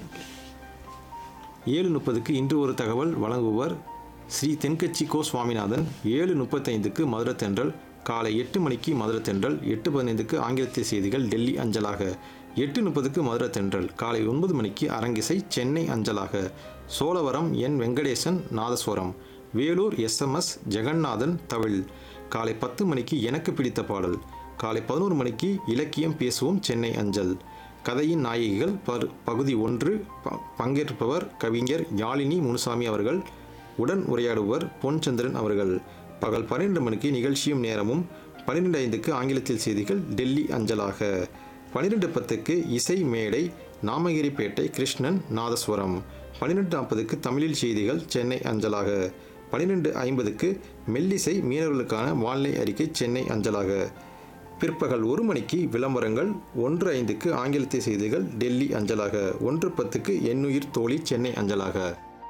ஏழு முப்பதுக்கு இன்று ஒரு தகவல் வழங்குபவர் ஸ்ரீ தென்கட்சி கோ சுவாமிநாதன் ஏழு முப்பத்தைந்துக்கு மதுரை தென்றல் காலை எட்டு மணிக்கு மதுரை தென்றல் எட்டு பதினைந்துக்கு ஆங்கிலத்தில் செய்திகள் டெல்லி அஞ்சலாக எட்டு முப்பதுக்கு மதுரை தென்றல் காலை ஒன்பது மணிக்கு அரங்கிசை சென்னை அஞ்சலாக சோழவரம் என் வெங்கடேசன் நாதஸ்வரம் வேலூர் எஸ்எம்எஸ் ஜெகநாதன் தவிழ் காலை பத்து மணிக்கு எனக்கு பிடித்த பாடல் காலை பதினோரு மணிக்கு இலக்கியம் பேசுவோம் சென்னை அஞ்சல் கதையின் நாயகிகள் பர் பகுதி ஒன்று ப- பங்கேற்பவர் கவிஞர் யாழினி முனுசாமி அவர்கள் உடன் உரையாடுபவர் பொன்சந்திரன் அவர்கள் பகல் பன்னிரண்டு மணிக்கு நிகழ்ச்சியும் நேரமும் பன்னிரெண்டு ஐந்துக்கு ஆங்கிலத்தில் செய்திகள் டெல்லி அஞ்சலாக பன்னிரெண்டு பத்துக்கு இசை மேடை நாமகிரிப்பேட்டை கிருஷ்ணன் நாதஸ்வரம் பன்னிரெண்டு நாற்பதுக்கு தமிழில் செய்திகள் சென்னை அஞ்சலாக பன்னிரெண்டு ஐம்பதுக்கு மெல்லிசை மீனவர்களுக்கான வானிலை அறிக்கை சென்னை அஞ்சலாக பிற்பகல் ஒரு மணிக்கு விளம்பரங்கள் ஒன்று ஐந்துக்கு ஆங்கிலத்தை செய்திகள் டெல்லி அஞ்சலாக ஒன்று பத்துக்கு எண்ணுயிர் தோழி சென்னை அஞ்சலாக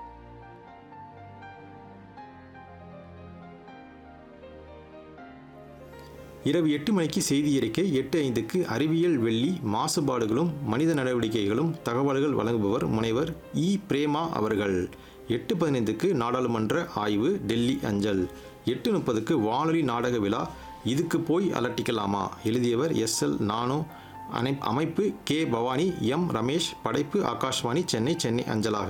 இரவு எட்டு மணிக்கு செய்தி அறிக்கை எட்டு ஐந்துக்கு அறிவியல் வெள்ளி மாசுபாடுகளும் மனித நடவடிக்கைகளும் தகவல்கள் வழங்குபவர் முனைவர் இ பிரேமா அவர்கள் எட்டு பதினைந்துக்கு நாடாளுமன்ற ஆய்வு டெல்லி அஞ்சல் எட்டு முப்பதுக்கு வானொலி நாடக விழா இதுக்கு போய் அலட்டிக்கலாமா எழுதியவர் எஸ் எல் நானோ அனை அமைப்பு கே பவானி எம் ரமேஷ் படைப்பு ஆகாஷ்வாணி சென்னை சென்னை அஞ்சலாக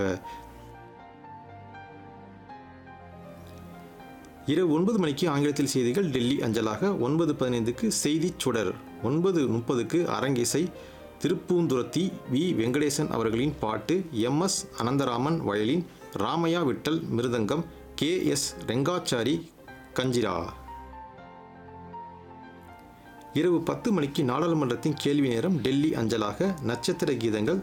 இரவு ஒன்பது மணிக்கு ஆங்கிலத்தில் செய்திகள் டெல்லி அஞ்சலாக ஒன்பது பதினைந்துக்கு செய்திச் சுடர் ஒன்பது முப்பதுக்கு அரங்கிசை திருப்பூந்துரத்தி வி வெங்கடேசன் அவர்களின் பாட்டு M S Anantharaman violin Ramaiah Vittal mridangam K S Rangachari kanjira இரவு பத்து மணிக்கு நாடாளுமன்றத்தின் கேள்வி நேரம் டெல்லி அஞ்சலாக நட்சத்திர கீதங்கள்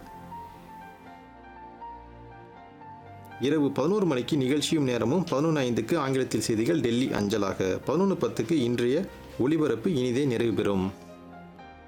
இரவு பதினோரு மணிக்கு நிகழ்ச்சியும் நேரமும் பதினொன்று ஐந்துக்கு ஆங்கிலத்தில் செய்திகள் டெல்லி அஞ்சலாக பதினொன்று பத்துக்கு இன்றைய ஒளிபரப்பு இனிதே நிறைவு பெறும்